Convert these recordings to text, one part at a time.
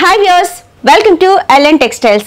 hi views welcome to LN textiles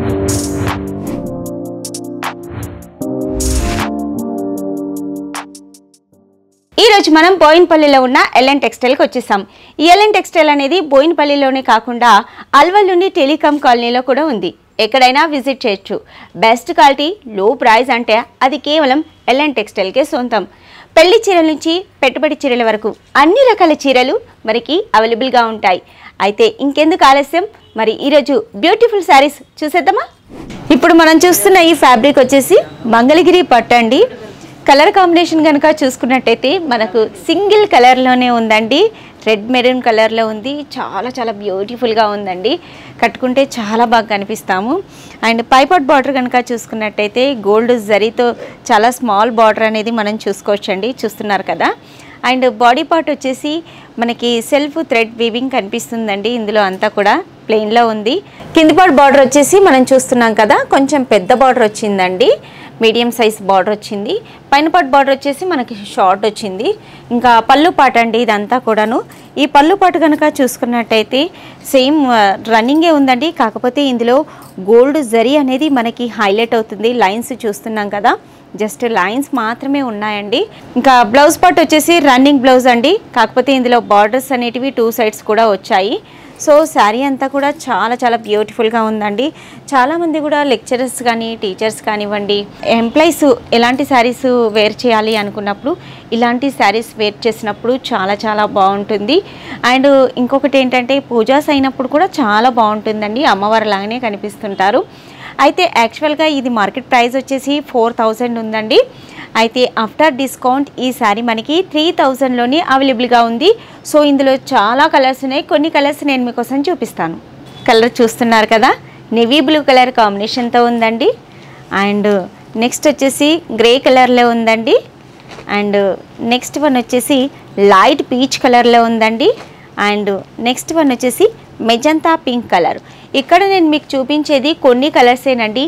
ఈ రోజు మనం బోయిన్పల్లిలో ఉన్న ఎల్ఎన్ టెక్స్టైల్కి వచ్చేసాం ఈ ఎల్ఎన్ టెక్స్టైల్ అనేది బోయిన్పల్లిలోనే కాకుండా అల్వల్లుని టెలికాం కాలనీలో కూడా ఉంది ఎక్కడైనా విజిట్ చేయొచ్చు బెస్ట్ క్వాలిటీ లో ప్రైస్ అంటే అది కేవలం ఎల్ఎన్ టెక్స్టైల్కే సొంతం పెళ్లి చీరల నుంచి పెట్టుబడి చీరల వరకు అన్ని రకాల చీరలు మనకి అవైలబుల్గా ఉంటాయి అయితే ఇంకెందుకు ఆలస్యం మరి ఈరోజు బ్యూటిఫుల్ శారీస్ చూసేద్దామా ఇప్పుడు మనం చూస్తున్న ఈ ఫ్యాబ్రిక్ వచ్చేసి మంగళగిరి పట్టు అండి కలర్ కాంబినేషన్ కనుక చూసుకున్నట్టయితే మనకు సింగిల్ కలర్లోనే ఉందండి రెడ్ మెరూన్ కలర్లో ఉంది చాలా చాలా బ్యూటిఫుల్గా ఉందండి కట్టుకుంటే చాలా బాగా కనిపిస్తాము అండ్ పైపాట్ బార్డర్ కనుక చూసుకున్నట్టయితే గోల్డ్ జరీతో చాలా స్మాల్ బార్డర్ అనేది మనం చూసుకోవచ్చండి చూస్తున్నారు కదా అండ్ బాడీ పార్ట్ వచ్చేసి మనకి సెల్ఫ్ థ్రెడ్ వీవింగ్ కనిపిస్తుందండి ఇందులో అంతా కూడా ప్లెయిన్లో ఉంది కింది పార్ట్ బార్డర్ వచ్చేసి మనం చూస్తున్నాం కదా కొంచెం పెద్ద బార్డర్ వచ్చిందండి మీడియం సైజ్ బార్డర్ వచ్చింది పైన పార్ట్ బార్డర్ వచ్చేసి మనకి షార్ట్ వచ్చింది ఇంకా పళ్ళు పాట అండి ఇదంతా కూడాను ఈ పళ్ళు పాటు కనుక చూసుకున్నట్టయితే సేమ్ రన్నింగే ఉందండి కాకపోతే ఇందులో గోల్డ్ జరీ అనేది మనకి హైలైట్ అవుతుంది లైన్స్ చూస్తున్నాం కదా జస్ట్ లైన్స్ మాత్రమే ఉన్నాయండి ఇంకా బ్లౌజ్ పార్ట్ వచ్చేసి రన్నింగ్ బ్లౌజ్ అండి కాకపోతే ఇందులో బార్డర్స్ అనేటివి టూ సైడ్స్ కూడా వచ్చాయి సో శారీ అంతా కూడా చాలా చాలా బ్యూటిఫుల్గా ఉందండి చాలామంది కూడా లెక్చరర్స్ కానీ టీచర్స్ కానివ్వండి ఎంప్లాయీస్ ఎలాంటి శారీస్ వేర్ చేయాలి అనుకున్నప్పుడు ఇలాంటి శారీస్ వేర్ చేసినప్పుడు చాలా చాలా బాగుంటుంది అండ్ ఇంకొకటి ఏంటంటే పూజాస్ అయినప్పుడు కూడా చాలా బాగుంటుందండి అమ్మవారి లాగానే కనిపిస్తుంటారు అయితే యాక్చువల్గా ఇది మార్కెట్ ప్రైస్ వచ్చేసి ఫోర్ థౌజండ్ ఉందండి అయితే ఆఫ్టర్ డిస్కౌంట్ ఈ శారీ మనకి త్రీ థౌజండ్లోనే అవైలబుల్గా ఉంది సో ఇందులో చాలా కలర్స్ ఉన్నాయి కొన్ని కలర్స్ నేను మీకోసం చూపిస్తాను కలర్ చూస్తున్నారు కదా నెవీ బ్లూ కలర్ కాంబినేషన్తో ఉందండి అండ్ నెక్స్ట్ వచ్చేసి గ్రే కలర్లో ఉందండి అండ్ నెక్స్ట్ వన్ వచ్చేసి లైట్ పీచ్ కలర్లో ఉందండి అండ్ నెక్స్ట్ వన్ వచ్చేసి మెజంతా పింక్ కలర్ ఇక్కడ నేను మీకు చూపించేది కొన్ని కలర్సేనండి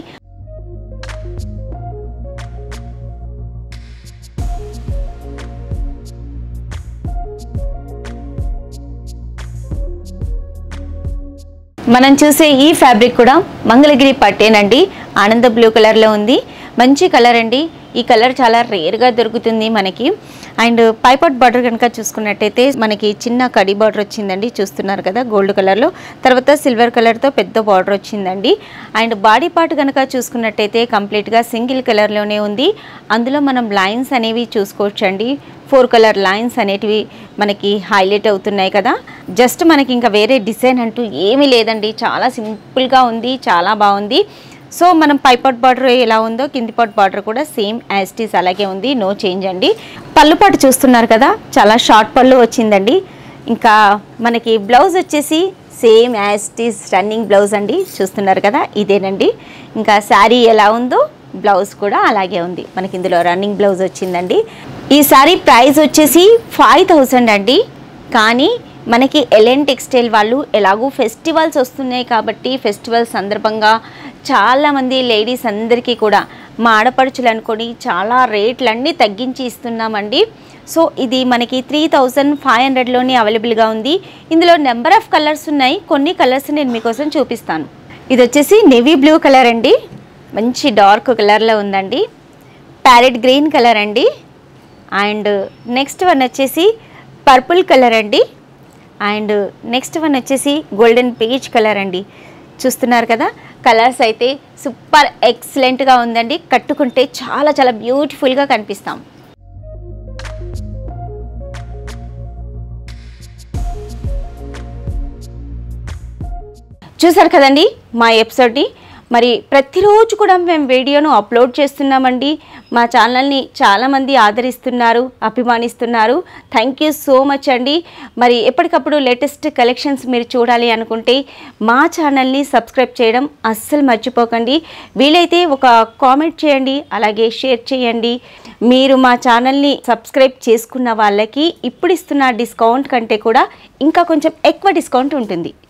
మనం చూసే ఈ ఫ్యాబ్రిక్ కూడా మంగళగిరి పట్టేనండి ఆనంద బ్లూ కలర్లో ఉంది మంచి కలర్ అండి ఈ కలర్ చాలా రేర్గా దొరుకుతుంది మనకి అండ్ పైపాట్ బార్డర్ కనుక చూసుకున్నట్టయితే మనకి చిన్న కడి బార్డర్ వచ్చిందండి చూస్తున్నారు కదా గోల్డ్ కలర్లో తర్వాత సిల్వర్ కలర్తో పెద్ద బార్డర్ వచ్చిందండి అండ్ బాడీ పార్ట్ కనుక చూసుకున్నట్టయితే కంప్లీట్గా సింగిల్ కలర్లోనే ఉంది అందులో మనం లైన్స్ అనేవి చూసుకోవచ్చండి ఫోర్ కలర్ లైన్స్ అనేటివి మనకి హైలైట్ అవుతున్నాయి కదా జస్ట్ మనకి ఇంకా వేరే డిజైన్ అంటూ ఏమీ లేదండి చాలా సింపుల్గా ఉంది చాలా బాగుంది సో మనం పైపాట్ బార్డర్ ఎలా ఉందో కింది పాట్ బార్డర్ కూడా సేమ్ యాస్టీస్ అలాగే ఉంది నో చేంజ్ అండి పళ్ళు పాటు చూస్తున్నారు కదా చాలా షార్ట్ పళ్ళు వచ్చిందండి ఇంకా మనకి బ్లౌజ్ వచ్చేసి సేమ్ యాస్టీస్ రన్నింగ్ బ్లౌజ్ అండి చూస్తున్నారు కదా ఇదేనండి ఇంకా శారీ ఎలా ఉందో బ్లౌజ్ కూడా అలాగే ఉంది మనకి ఇందులో రన్నింగ్ బ్లౌజ్ వచ్చిందండి ఈ శారీ ప్రైస్ వచ్చేసి ఫైవ్ థౌజండ్ అండి కానీ మనకి ఎల్ఎన్ టెక్స్టైల్ వాళ్ళు ఎలాగూ ఫెస్టివల్స్ వస్తున్నాయి కాబట్టి ఫెస్టివల్ సందర్భంగా చాలామంది లేడీస్ అందరికీ కూడా మా ఆడపడుచులు అనుకొని చాలా రేట్లన్నీ తగ్గించి ఇస్తున్నామండి సో ఇది మనకి త్రీ థౌజండ్ ఫైవ్ హండ్రెడ్లోనే అవైలబుల్గా ఉంది ఇందులో నెంబర్ ఆఫ్ కలర్స్ ఉన్నాయి కొన్ని కలర్స్ నేను మీకోసం చూపిస్తాను ఇది వచ్చేసి నెవీ బ్లూ కలర్ అండి మంచి డార్క్ కలర్లో ఉందండి ప్యారెట్ గ్రీన్ కలర్ అండి అండ్ నెక్స్ట్ వన్ వచ్చేసి పర్పుల్ కలర్ అండి అండ్ నెక్స్ట్ వన్ వచ్చేసి గోల్డెన్ పీచ్ కలర్ అండి చూస్తున్నారు కదా కలర్స్ అయితే సూపర్ ఎక్సలెంట్గా ఉందండి కట్టుకుంటే చాలా చాలా బ్యూటిఫుల్గా కనిపిస్తాం చూసారు కదండి మా ఎపిసోడ్ని మరి ప్రతిరోజు కూడా మేము వీడియోను అప్లోడ్ చేస్తున్నామండి మా ఛానల్ని చాలామంది ఆదరిస్తున్నారు అభిమానిస్తున్నారు థ్యాంక్ యూ సో మచ్ అండి మరి ఎప్పటికప్పుడు లేటెస్ట్ కలెక్షన్స్ మీరు చూడాలి అనుకుంటే మా ఛానల్ని సబ్స్క్రైబ్ చేయడం అస్సలు మర్చిపోకండి వీలైతే ఒక కామెంట్ చేయండి అలాగే షేర్ చేయండి మీరు మా ఛానల్ని సబ్స్క్రైబ్ చేసుకున్న వాళ్ళకి ఇప్పుడు ఇస్తున్న డిస్కౌంట్ కంటే కూడా ఇంకా కొంచెం ఎక్కువ డిస్కౌంట్ ఉంటుంది